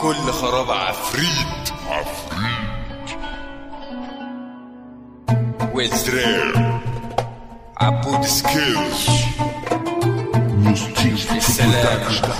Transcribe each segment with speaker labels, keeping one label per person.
Speaker 1: كل خراب عفريت
Speaker 2: عفريت
Speaker 1: وزرار عبود سكيلز
Speaker 2: مستيف
Speaker 1: السلام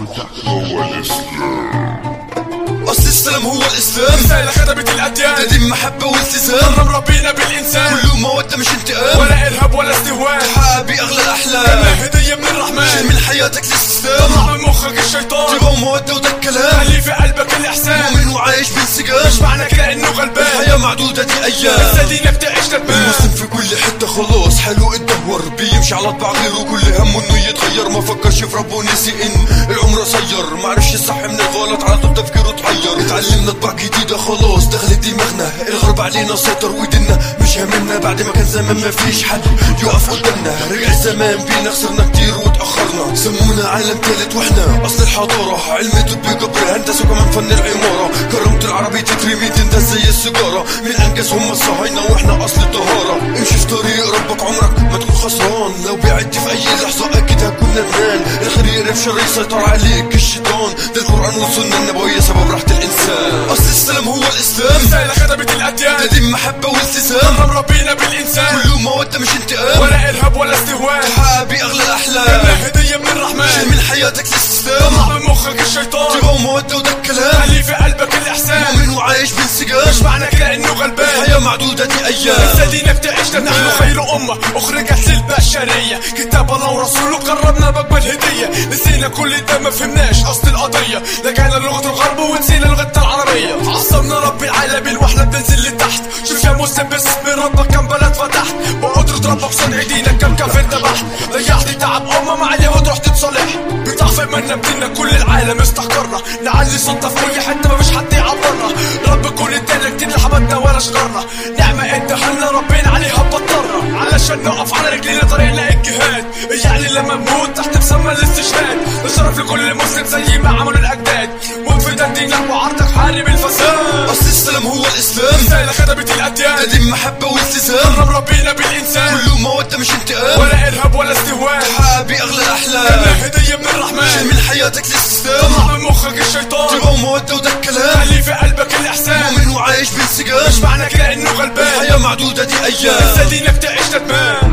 Speaker 2: هو الإسلام
Speaker 3: أصل السلام هو الإسلام
Speaker 4: رسالة خدمت الأديان
Speaker 3: تقديم محبة والتزام
Speaker 4: كرم ربنا بالإنسان
Speaker 3: كله مودة مش انتقام
Speaker 4: ولا إرهاب ولا استهوان
Speaker 3: حقق بأغلى الأحلام
Speaker 4: كلها هدية من
Speaker 3: شيل
Speaker 4: الرحمن
Speaker 3: من حياتك الاستسلام
Speaker 4: طلع من مخك الشيطان
Speaker 3: تبقى مودة وده الكلام
Speaker 4: خلي في قلبك الإحسان
Speaker 3: مؤمن وعايش بانسجام
Speaker 4: مش معنى كده إنه غلبان
Speaker 3: الحياة معدودة دي أيام
Speaker 4: سدينك تعيش ندمان
Speaker 3: المسلم في كل حتة خلاص حلو اتدهور بيمشي على طبع غيره كل همه انه يتغير ما فكرش في ربه ونسي ان العمر قصير معرفش الصح من الغلط على طول تفكيره اتحير اتعلمنا طباع جديدة خلاص دخلت دماغنا الغرب علينا سيطر ودنا مش همنا بعد ما كان زمان ما فيش حد يقف قدامنا رجع الزمان بينا خسرنا كتير واتأخرنا سمونا عالم تالت واحنا اصل الحضارة علم طب جبر هندسة وكمان فن العمارة كرامة العربي تترمي تندس زي السيجارة من انجز هم الصهاينة واحنا اصل الطهارة امشي في طريق ربك عمرك ما تكون خسران لو بعدت في اي لحظة اكيد هتكون ندمان الخير يقرب شر يسيطر عليك الشيطان ده القرآن والسنة النبوية سبب راحة الانسان اصل السلام هو الاسلام
Speaker 4: رسالة خدمت الأديان
Speaker 3: تقديم محبة والتزام
Speaker 4: كرم ربنا بالإنسان
Speaker 3: كله مودة مش انتقام
Speaker 4: ولا إرهاب ولا استهوان
Speaker 3: حقق بأغلى الأحلام
Speaker 4: كلها هدية من
Speaker 3: شيل
Speaker 4: الرحمن
Speaker 3: من حياتك الاستسلام
Speaker 4: طلع من مخك الشيطان
Speaker 3: تبقى مودة وده الكلام
Speaker 4: خلي في قلبك الإحسان
Speaker 3: مؤمن وعايش بانسجام
Speaker 4: مش معنى كده إنه غلبان
Speaker 3: الحياة معدودة دي أيام
Speaker 4: سدينك تعيش نحن خير أمة أخرجت للبشرية كتاب الله ورسوله قربنا بأجمل هدية نسينا كل ده ما فهمناش أصل القضية لقينا لغة الغرب ونسينا لغتنا العربية عصمنا رب العالمين واحنا بننزل لتحت شوف يا مسلم باسم ربك كم بلد فتحت بقدرة ربك صنع دينك كم كافر ذبحت ضيعت تعب أمة مع اليهود رحت تصالح بضعف إيماننا بدينا كل العالم استحقرنا نعلي صوتنا في كل حتة ما فيش حد يعبرنا رب كل ادانا كتير لحبتنا ولا شغرنا نعمة اداها لنا ربنا عليها بطلنا علشان نقف على رجلينا طريقنا الجهاد يعني لما نموت تحت مسمى الاستشهاد الشرف لكل مسلم زي ما عملوا الأجداد وانفدى دينك وعرضك حارب الفساد
Speaker 3: أصل السلام هو الإسلام
Speaker 4: رسالة خدمت الأديان
Speaker 3: تقديم محبة والتزام
Speaker 4: كرم ربنا بالإنسان
Speaker 3: كله مودة مش انتقام
Speaker 4: ولا إرهاب ولا استهوان
Speaker 3: حقق بأغلى الأحلام
Speaker 4: كلها هدية من
Speaker 3: شيل
Speaker 4: الرحمن
Speaker 3: من حياتك الاستسلام
Speaker 4: طلع من مخك الشيطان
Speaker 3: تبقى مودة وده الكلام
Speaker 4: خلي في قلبك الإحسان
Speaker 3: مؤمن وعايش بانسجام
Speaker 4: مش معنى كده إنه غلبان
Speaker 3: الحياة معدودة دي أيام
Speaker 4: سدينك تعيش ندمان